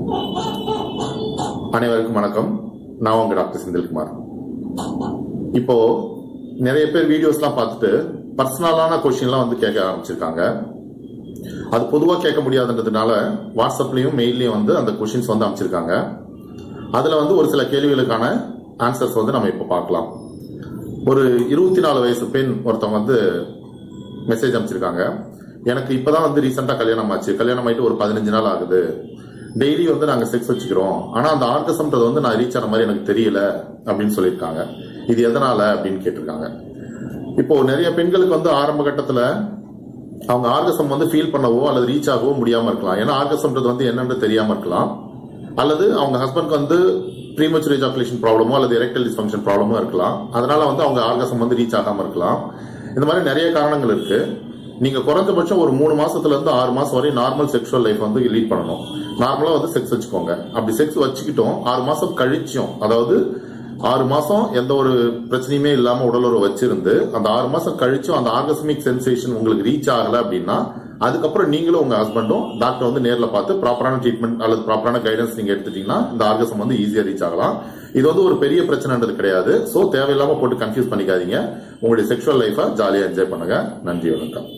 அனைவருக்கும் வணக்கம் நான் உங்க டாக்டர் செந்தில்குமார் இப்போ நிறைய பேர் வீடியோஸ்லாம் பார்த்துட்டு பர்சனலான கொஸ்டின்லாம் வந்து கேட்க ஆரம்பிச்சிருக்காங்க அது பொதுவாக கேட்க முடியாதுன்றதுனால வாட்ஸ்அப்லயும் மெயிலையும் வந்து அந்த கொஸ்டின்ஸ் வந்து அமைச்சிருக்காங்க அதுல வந்து ஒரு சில கேள்விகளுக்கான ஆன்சர்ஸ் வந்து நம்ம இப்போ பார்க்கலாம் ஒரு இருபத்தி நாலு வயசு பெண் ஒருத்தவங்க வந்து மெசேஜ் அமைச்சிருக்காங்க எனக்கு இப்பதான் வந்து ரீசெண்டா கல்யாணம் ஆச்சு கல்யாணம் ஆயிட்டு ஒரு பதினஞ்சு நாள் ஆகுது டெய்லி வந்து நாங்க செக்ஸ் வச்சுக்கிறோம் ஆனா அந்த ஆர்கசம்ன்றது வந்து நான் ரீச் ஆன மாதிரி எனக்கு தெரியல அப்படின்னு சொல்லியிருக்காங்க இது எதனால அப்படின்னு கேட்டிருக்காங்க இப்போ நிறைய பெண்களுக்கு வந்து ஆரம்ப கட்டத்துல அவங்க ஆர்கசம் வந்து ஃபீல் பண்ணவோ அல்லது ரீச் ஆகவோ முடியாம இருக்கலாம் ஏன்னா ஆர்கசம்ன்றது வந்து என்னன்னு தெரியாம இருக்கலாம் அல்லது அவங்க ஹஸ்பண்ட்க்கு வந்து ப்ரீமச்சுர் எஜாகுலேஷன் ப்ராப்ளமோ அல்லது எரெக்டல் டிஸ்ஃபங்க்ஷன் ப்ராப்ளமோ இருக்கலாம் அதனால வந்து அவங்க ஆர்கசம் வந்து ரீச் ஆகாம இருக்கலாம் இந்த மாதிரி நிறைய காரணங்கள் இருக்கு நீங்க குறைஞ்சபட்சம் ஒரு மூணு மாசத்துல இருந்து ஆறு மாசம் வரை நார்மல் செக்ஷுவல் லைஃப் வந்து லீட் பண்ணணும் நார்மலா வந்து செக்ஸ் வச்சுக்கோங்க அப்படி செக்ஸ் வச்சுக்கிட்டோம் ஆறு மாசம் கழிச்சும் அதாவது ஆறு மாசம் எந்த ஒரு பிரச்சனையுமே இல்லாம உடலுறவு வச்சிருந்து அந்த ஆறு மாசம் கழிச்சும் அந்த ஆர்கஸ்மிக் சென்சேஷன் உங்களுக்கு ரீச் ஆகல அப்படின்னா அதுக்கப்புறம் நீங்களும் உங்க ஹஸ்பண்டும் டாக்டர் வந்து நேர்ல பார்த்து ப்ராப்பரான ட்ரீட்மெண்ட் அல்லது ப்ராப்பரான கைடன்ஸ் நீங்க எடுத்துட்டீங்கன்னா இந்த ஆர்கசம் வந்து ஈஸியா ரீச் ஆகலாம் இது வந்து ஒரு பெரிய பிரச்சனைன்றது கிடையாது சோ தேவையில்லாம போட்டு கன்ஃபியூஸ் பண்ணிக்காதீங்க உங்களுடைய செக்ஷுவல் லைஃபை ஜாலியா என்ஜாய் பண்ணுங்க நன்றி வணக்கம்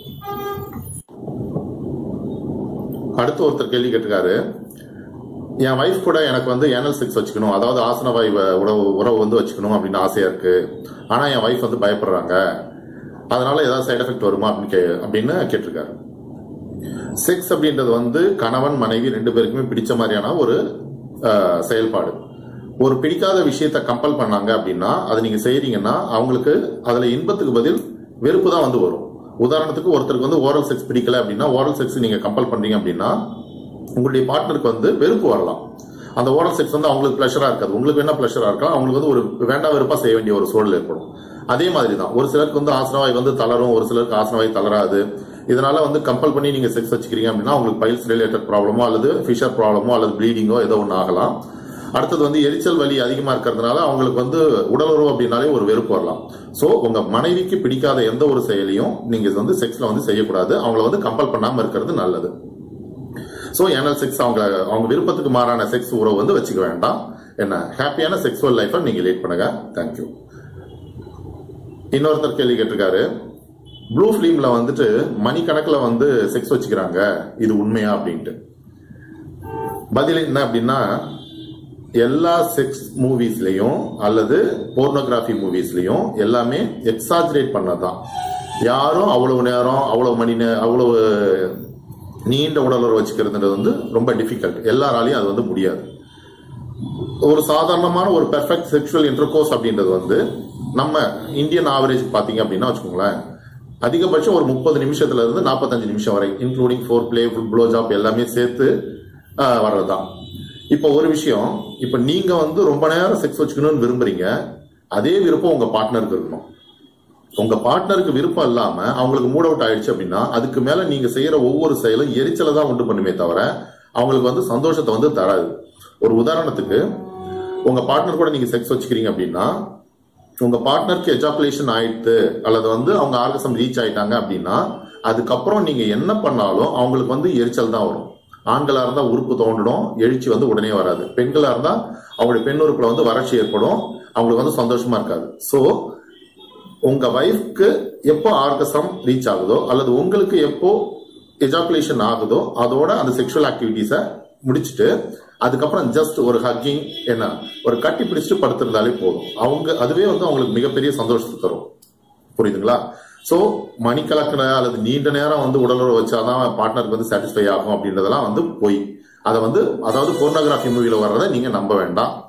அடுத்து ஒருத்தர் கேள்வி கேட்டிருக்காரு என் வைஃப் கூட எனக்கு வந்து ஏனல் செக்ஸ் வச்சுக்கணும் அதாவது ஆசன வாய் உறவு உறவு வந்து வச்சுக்கணும் அப்படின்னு ஆசையா இருக்கு ஆனா என் வைஃப் வந்து பயப்படுறாங்க அதனால ஏதாவது சைடு எஃபெக்ட் வருமா அப்படின்னு கே- அப்படின்னு கேட்டிருக்காரு செக்ஸ் அப்படின்றது வந்து கணவன் மனைவி ரெண்டு பேருக்குமே பிடிச்ச மாதிரியான ஒரு அஹ், செயல்பாடு ஒரு பிடிக்காத விஷயத்த கம்பல் பண்ணாங்க அப்படின்னா அதை நீங்க செய்யறீங்கன்னா அவங்களுக்கு அதுல இன்பத்துக்கு பதில் வெறுப்பு தான் வந்து வரும் உதாரணத்துக்கு ஒருத்தருக்கு வந்து ஓரல் செக்ஸ் பிடிக்கல அப்படின்னா ஓரல் செக்ஸ் நீங்க கம்பல் பண்றீங்க அப்படின்னா உங்களுடைய பார்ட்னருக்கு வந்து வெறுப்பு வரலாம் அந்த ஓரல் செக்ஸ் வந்து அவங்களுக்கு பிளஷரா இருக்காது உங்களுக்கு என்ன பிளஷரா இருக்கலாம் அவங்களுக்கு வந்து ஒரு வேண்டாம் வெறுப்பா செய்ய வேண்டிய ஒரு சூழல் ஏற்படும் அதே மாதிரி தான் ஒரு சிலருக்கு வந்து ஆசனவாய் வந்து தளரும் ஒரு சிலருக்கு ஆசனவாய் தளராது இதனால வந்து கம்பல் பண்ணி நீங்க செக்ஸ் வச்சுக்கிறீங்க அப்படின்னா உங்களுக்கு பைல்ஸ் ரிலேட்டட் ப்ராப்ளமோ அல்லது ஃபிஷர் ப்ராப்ளமோ அல்லது ப்ளீடிங்கோ ஏதோ ஒன்று ஆகலாம் அடுத்தது வந்து எரிச்சல் வலி அதிகமா இருக்கிறதுனால அவங்களுக்கு வந்து உடலுறவு அப்படின்னாலே ஒரு வெறுப்பு வரலாம் சோ உங்க மனைவிக்கு பிடிக்காத எந்த ஒரு செயலையும் நீங்க வந்து செக்ஸ்ல வந்து செய்யக்கூடாது அவங்கள வந்து கம்பல் பண்ணாம இருக்கிறது நல்லது சோ ஏனல் செக்ஸ் அவங்க அவங்க விருப்பத்துக்கு மாறான செக்ஸ் உறவு வந்து வச்சுக்க வேண்டாம் என்ன ஹாப்பியான செக்ஸுவல் லைஃபை நீங்க லீட் பண்ணுங்க தேங்க்யூ இன்னொருத்தர் கேள்வி கேட்டிருக்காரு ப்ளூ ஃபிலிம்ல வந்துட்டு மணிக்கணக்கில் வந்து செக்ஸ் வச்சுக்கிறாங்க இது உண்மையா அப்படின்ட்டு பதில் என்ன அப்படின்னா எல்லா செக்ஸ் மூவிஸ்லயும் அல்லது போர்னோகிராஃபி மூவிஸ்லயும் எல்லாமே எக்ஸாஜரேட் பண்ணதுதான் யாரும் அவ்வளவு நேரம் அவ்வளவு மணி நே அவ்வளவு நீண்ட உடலுறவு வச்சுக்கிறதுன்றது வந்து ரொம்ப டிஃபிகல்ட் எல்லாராலையும் அது வந்து முடியாது ஒரு சாதாரணமான ஒரு பெர்ஃபெக்ட் செக்ஷுவல் இன்டர்கோர்ஸ் அப்படின்றது வந்து நம்ம இந்தியன் ஆவரேஜ் பாத்தீங்க அப்படின்னா வச்சுக்கோங்களேன் அதிகபட்சம் ஒரு முப்பது நிமிஷத்துல இருந்து நாற்பத்தஞ்சு நிமிஷம் வரை including foreplay blow job எல்லாமே சேர்த்து ஆஹ், வர்றதுதான் இப்போ ஒரு விஷயம் இப்போ நீங்க வந்து ரொம்ப நேரம் செக்ஸ் வச்சுக்கணும்னு விரும்புறீங்க அதே விருப்பம் உங்க பார்ட்னருக்கு இருக்கணும் உங்க பார்ட்னருக்கு விருப்பம் இல்லாம அவங்களுக்கு மூட் அவுட் ஆயிடுச்சு அப்படின்னா அதுக்கு மேல நீங்க செய்யற ஒவ்வொரு செயலும் எரிச்சலை தான் உண்டு பண்ணுமே தவிர அவங்களுக்கு வந்து சந்தோஷத்தை வந்து தராது ஒரு உதாரணத்துக்கு உங்க பார்ட்னர் கூட நீங்க செக்ஸ் வச்சுக்கிறீங்க அப்படின்னா உங்க பார்ட்னருக்கு எஜாகுலேஷன் ஆயிடுத்து அல்லது வந்து அவங்க ஆர்கசம் ரீச் ஆயிட்டாங்க அப்படின்னா அதுக்கப்புறம் நீங்க என்ன பண்ணாலும் அவங்களுக்கு வந்து எரிச்சல் தான் வரும் ஆண்களா இருந்தா உறுப்பு தோண்டிடும் எழுச்சி வந்து உடனே வராது பெண்களா இருந்தா அவங்களுடைய பெண் உறுப்புல வந்து வறட்சி ஏற்படும் அவங்களுக்கு வந்து சந்தோஷமா இருக்காது சோ உங்க வைஃப்க்கு எப்போ ஆர்கசம் ரீச் ஆகுதோ அல்லது உங்களுக்கு எப்போ எஜாகுலேஷன் ஆகுதோ அதோட அந்த செக்ஷுவல் ஆக்டிவிட்டிஸை முடிச்சுட்டு அதுக்கப்புறம் ஜஸ்ட் ஒரு ஹக்கிங் என்ன ஒரு கட்டி பிடிச்சிட்டு படுத்திருந்தாலே போதும் அவங்க அதுவே வந்து அவங்களுக்கு மிகப்பெரிய சந்தோஷத்தை தரும் புரியுதுங்களா சோ மணிக்கணக்கின அல்லது நீண்ட நேரம் வந்து உடலுறவு வச்சாதான் பார்ட்னருக்கு வந்து சாட்டிஸ்ஃபை ஆகும் அப்படின்றதெல்லாம் வந்து பொய் அதை வந்து அதாவது போர்னோகிராஃபி மூவில வர்றதை நீங்க நம்ப வேண்டாம்